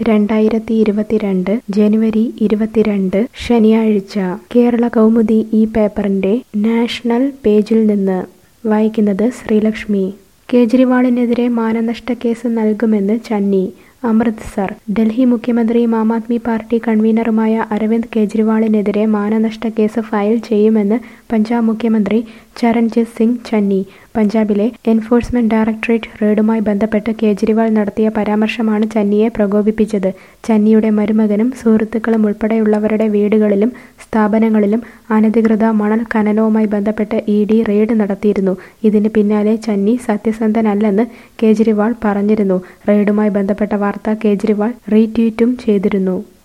രണ്ടായിരത്തി ഇരുപത്തിരണ്ട് ജനുവരി ഇരുപത്തിരണ്ട് ശനിയാഴ്ച കേരള കൗമുദി ഈ പേപ്പറിന്റെ നാഷണൽ പേജിൽ നിന്ന് വായിക്കുന്നത് ശ്രീലക്ഷ്മി കേജ്രിവാളിനെതിരെ മാനനഷ്ട കേസ് നൽകുമെന്ന് ചന്നി അമൃത്സർ ഡൽഹി മുഖ്യമന്ത്രിയും ആം ആദ്മി പാർട്ടി കൺവീനറുമായ അരവിന്ദ് കെജ്രിവാളിനെതിരെ മാനനഷ്ട കേസ് ഫയൽ ചെയ്യുമെന്ന് പഞ്ചാബ് മുഖ്യമന്ത്രി ചരൺജിത് സിംഗ് ചന്നി പഞ്ചാബിലെ എൻഫോഴ്സ്മെന്റ് ഡയറക്ടറേറ്റ് റെയ്ഡുമായി ബന്ധപ്പെട്ട് കേജ്രിവാൾ നടത്തിയ പരാമർശമാണ് ചന്നിയെ പ്രകോപിപ്പിച്ചത് ചന്നിയുടെ മരുമകനും സുഹൃത്തുക്കളും ഉൾപ്പെടെയുള്ളവരുടെ വീടുകളിലും സ്ഥാപനങ്ങളിലും അനധികൃത മണൽ ഖനനവുമായി ബന്ധപ്പെട്ട് ഇ ഡി റെയ്ഡ് നടത്തിയിരുന്നു ഇതിന് പിന്നാലെ ചന്നി സത്യസന്ധനല്ലെന്ന് കേജ്രിവാൾ പറഞ്ഞിരുന്നു റെയ്ഡുമായി ബന്ധപ്പെട്ട വാർത്ത കേജ്രിവാൾ റീട്വീറ്റും ചെയ്തിരുന്നു